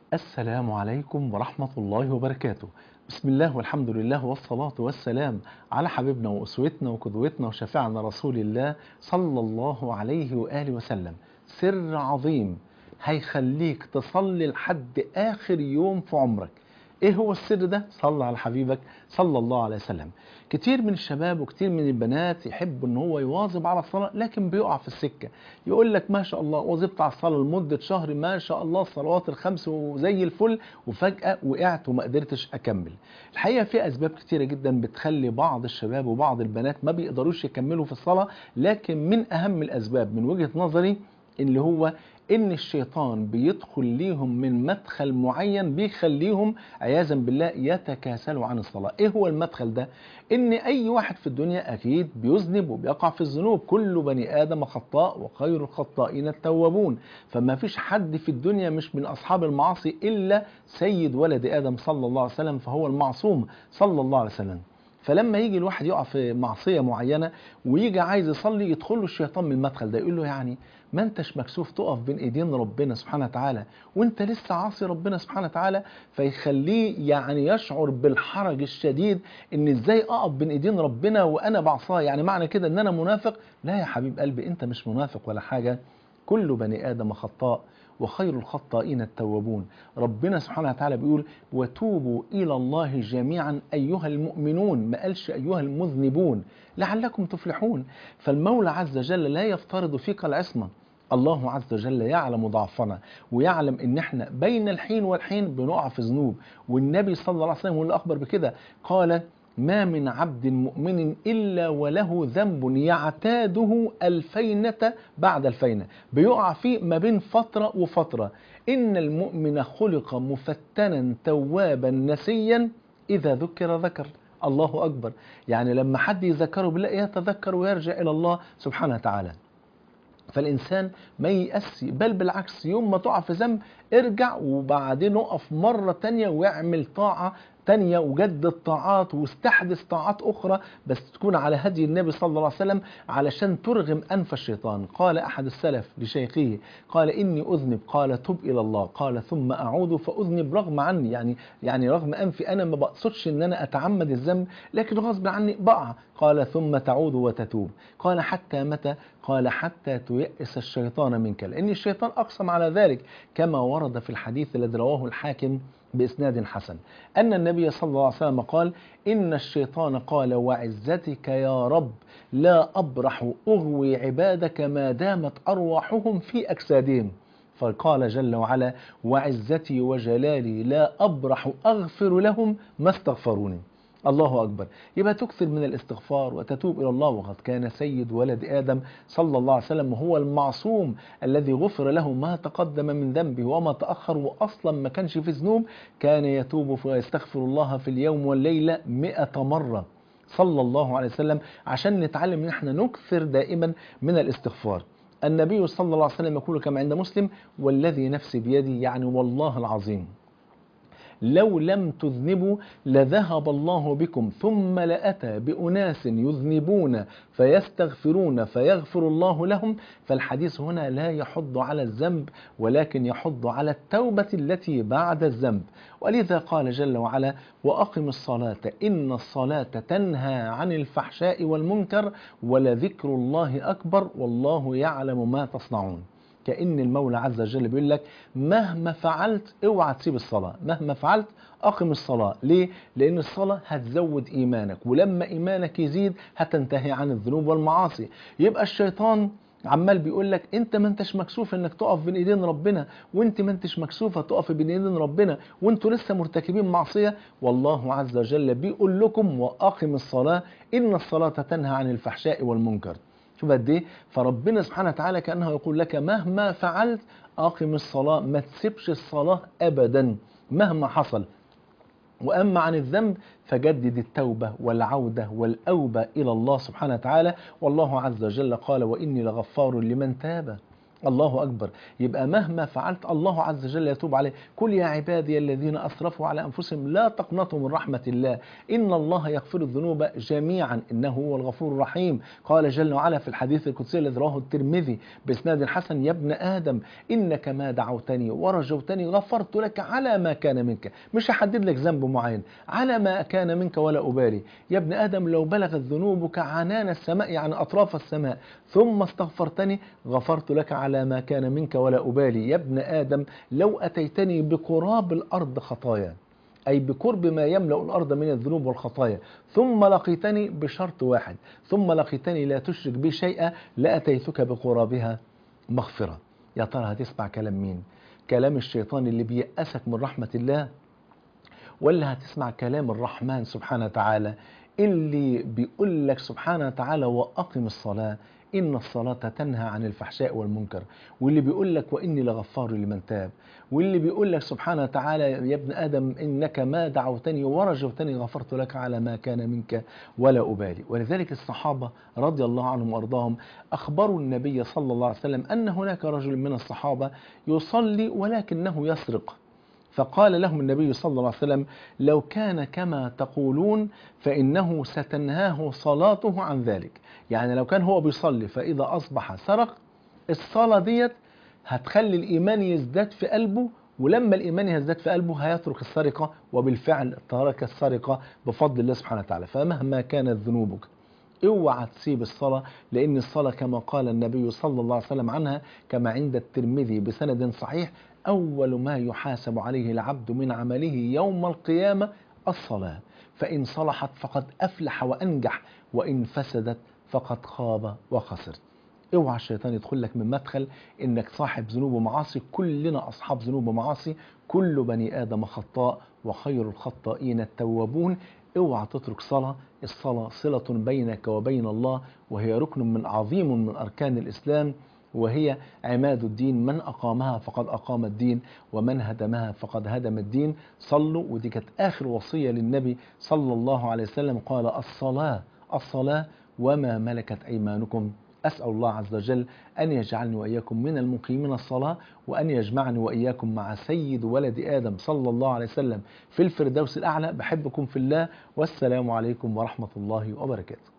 السلام عليكم ورحمة الله وبركاته بسم الله والحمد لله والصلاة والسلام على حبيبنا وأسوتنا وقدوتنا وشفيعنا رسول الله صلى الله عليه وآله وسلم سر عظيم هيخليك تصلي لحد آخر يوم في عمرك ايه هو السر ده صلى على حبيبك صلى الله عليه وسلم كتير من الشباب وكتير من البنات يحب ان هو يواظب على الصلاه لكن بيقع في السكه يقول لك ما شاء الله واظبت على الصلاه لمده شهر ما شاء الله الصلوات الخمس وزي الفل وفجاه وقعت وما قدرتش اكمل الحقيقه في اسباب كتيره جدا بتخلي بعض الشباب وبعض البنات ما بيقدروش يكملوا في الصلاه لكن من اهم الاسباب من وجهه نظري اللي هو ان الشيطان بيدخل ليهم من مدخل معين بيخليهم عياذا بالله يتكاسلوا عن الصلاه ايه هو المدخل ده ان اي واحد في الدنيا اكيد بيذنب وبيقع في الذنوب كل بني ادم خطاء وخير الخطائين التوابون فما فيش حد في الدنيا مش من اصحاب المعاصي الا سيد ولد ادم صلى الله عليه وسلم فهو المعصوم صلى الله عليه وسلم فلما يجي الواحد يقع في معصيه معينه ويجي عايز يصلي يدخل له الشيطان من المدخل ده يقول له يعني ما انتش مكسوف تقف بين ايدين ربنا سبحانه وتعالى وانت لسه عاصي ربنا سبحانه وتعالى فيخليه يعني يشعر بالحرج الشديد ان ازاي اقف بين ايدين ربنا وانا بعصاه يعني معنى كده ان انا منافق لا يا حبيب قلبي انت مش منافق ولا حاجه كل بني ادم خطاء وخير الخطائين التوابون ربنا سبحانه وتعالى بيقول وتوبوا إلى الله جميعا أيها المؤمنون ما قالش أيها المذنبون لعلكم تفلحون فالمولى عز وجل لا يفترض فيك العصمة الله عز وجل يعلم ضعفنا ويعلم ان احنا بين الحين والحين بنقع في ذنوب والنبي صلى الله عليه وسلم هو اللي اخبر بكده قال ما من عبد مؤمن إلا وله ذنب يعتاده الفينة بعد الفينة بيقع فيه ما بين فترة وفترة إن المؤمن خلق مفتنا توابا نسيا إذا ذكر ذكر الله أكبر يعني لما حد يذكره بالله يتذكر ويرجع إلى الله سبحانه وتعالى فالإنسان ما يأسي بل بالعكس يوم ما تقع في ذنب ارجع وبعدين اقف مرة تانية واعمل طاعة تانية وجدد طاعات واستحدث طاعات أخرى بس تكون على هدي النبي صلى الله عليه وسلم علشان ترغم أنف الشيطان قال أحد السلف لشيخه قال إني أذنب قال تب إلى الله قال ثم أعود فأذنب رغم عني يعني يعني رغم أنفي أنا ما بقصدش إن أنا أتعمد الذنب لكن غصب عني بقع قال ثم تعود وتتوب قال حتى متى قال حتى تيأس الشيطان منك لأن الشيطان أقسم على ذلك كما ورد في الحديث الذي رواه الحاكم بإسناد حسن أن النبي صلى الله عليه وسلم قال إن الشيطان قال وعزتك يا رب لا أبرح أغوي عبادك ما دامت أرواحهم في أجسادهم فقال جل وعلا وعزتي وجلالي لا أبرح أغفر لهم ما استغفروني الله أكبر يبقى تكثر من الاستغفار وتتوب إلى الله وقد كان سيد ولد آدم صلى الله عليه وسلم هو المعصوم الذي غفر له ما تقدم من ذنبه وما تأخر وأصلا ما كانش في ذنوب كان يتوب ويستغفر الله في اليوم والليلة مئة مرة صلى الله عليه وسلم عشان نتعلم ان احنا نكثر دائما من الاستغفار النبي صلى الله عليه وسلم يقول كما عند مسلم والذي نفسي بيدي يعني والله العظيم لو لم تذنبوا لذهب الله بكم ثم لأتى بأناس يذنبون فيستغفرون فيغفر الله لهم فالحديث هنا لا يحض على الذنب ولكن يحض على التوبة التي بعد الذنب ولذا قال جل وعلا وأقم الصلاة إن الصلاة تنهى عن الفحشاء والمنكر ولذكر الله أكبر والله يعلم ما تصنعون كأن المولى عز وجل بيقول لك مهما فعلت اوعى تسيب الصلاة مهما فعلت أقم الصلاة ليه؟ لأن الصلاة هتزود إيمانك ولما إيمانك يزيد هتنتهي عن الذنوب والمعاصي يبقى الشيطان عمال بيقول لك انت ما انتش مكسوف انك تقف بين ايدين ربنا وانت ما انتش مكسوفه تقف بين ايدين ربنا وانتوا لسه مرتكبين معصيه والله عز وجل بيقول لكم واقم الصلاه ان الصلاه تنهى عن الفحشاء والمنكر شوف قد ايه فربنا سبحانه وتعالى كانه يقول لك مهما فعلت اقم الصلاه ما تسيبش الصلاه ابدا مهما حصل واما عن الذنب فجدد التوبه والعوده والاوبه الى الله سبحانه وتعالى والله عز وجل قال واني لغفار لمن تاب الله أكبر يبقى مهما فعلت الله عز وجل يتوب عليه قل يا عبادي الذين أسرفوا على أنفسهم لا تقنطوا من رحمة الله إن الله يغفر الذنوب جميعا إنه هو الغفور الرحيم قال جل وعلا في الحديث القدسي الذي رواه الترمذي بإسناد حسن يا ابن آدم إنك ما دعوتني ورجوتني غفرت لك على ما كان منك مش هحدد لك ذنب معين على ما كان منك ولا أبالي يا ابن آدم لو بلغت ذنوبك عنان السماء يعني أطراف السماء ثم استغفرتني غفرت لك على ما كان منك ولا أبالي يا ابن آدم لو أتيتني بقراب الأرض خطايا أي بقرب ما يملأ الأرض من الذنوب والخطايا ثم لقيتني بشرط واحد ثم لقيتني لا تشرك بي شيئا لأتيتك بقرابها مغفرة يا ترى هتسمع كلام مين كلام الشيطان اللي بيأسك من رحمة الله ولا هتسمع كلام الرحمن سبحانه وتعالى اللي بيقول لك سبحانه وتعالى وأقم الصلاة إن الصلاة تنهى عن الفحشاء والمنكر واللي بيقول لك وإني لغفار لمن تاب واللي بيقول لك سبحانه وتعالى يا ابن آدم إنك ما دعوتني ورجوتني غفرت لك على ما كان منك ولا أبالي ولذلك الصحابة رضي الله عنهم وأرضاهم أخبروا النبي صلى الله عليه وسلم أن هناك رجل من الصحابة يصلي ولكنه يسرق فقال لهم النبي صلى الله عليه وسلم لو كان كما تقولون فإنه ستنهاه صلاته عن ذلك يعني لو كان هو بيصلي فإذا أصبح سرق الصلاة ديت هتخلي الإيمان يزداد في قلبه ولما الإيمان يزداد في قلبه هيترك السرقة وبالفعل ترك السرقة بفضل الله سبحانه وتعالى فمهما كانت ذنوبك اوعى تسيب الصلاة لأن الصلاة كما قال النبي صلى الله عليه وسلم عنها كما عند الترمذي بسند صحيح أول ما يحاسب عليه العبد من عمله يوم القيامة الصلاة فإن صلحت فقد أفلح وأنجح وإن فسدت فقد خاب وخسر اوعى الشيطان يدخل لك من مدخل انك صاحب ذنوب ومعاصي كلنا اصحاب ذنوب ومعاصي كل بني ادم خطاء وخير الخطائين التوابون اوعى تترك صلاة الصلاة صلة بينك وبين الله وهي ركن من عظيم من أركان الإسلام وهي عماد الدين من أقامها فقد أقام الدين ومن هدمها فقد هدم الدين صلوا ودي كانت آخر وصية للنبي صلى الله عليه وسلم قال الصلاة الصلاة وما ملكت أيمانكم أسأل الله عز وجل أن يجعلني وإياكم من المقيمين الصلاة وأن يجمعني وإياكم مع سيد ولد آدم صلى الله عليه وسلم في الفردوس الأعلى بحبكم في الله والسلام عليكم ورحمة الله وبركاته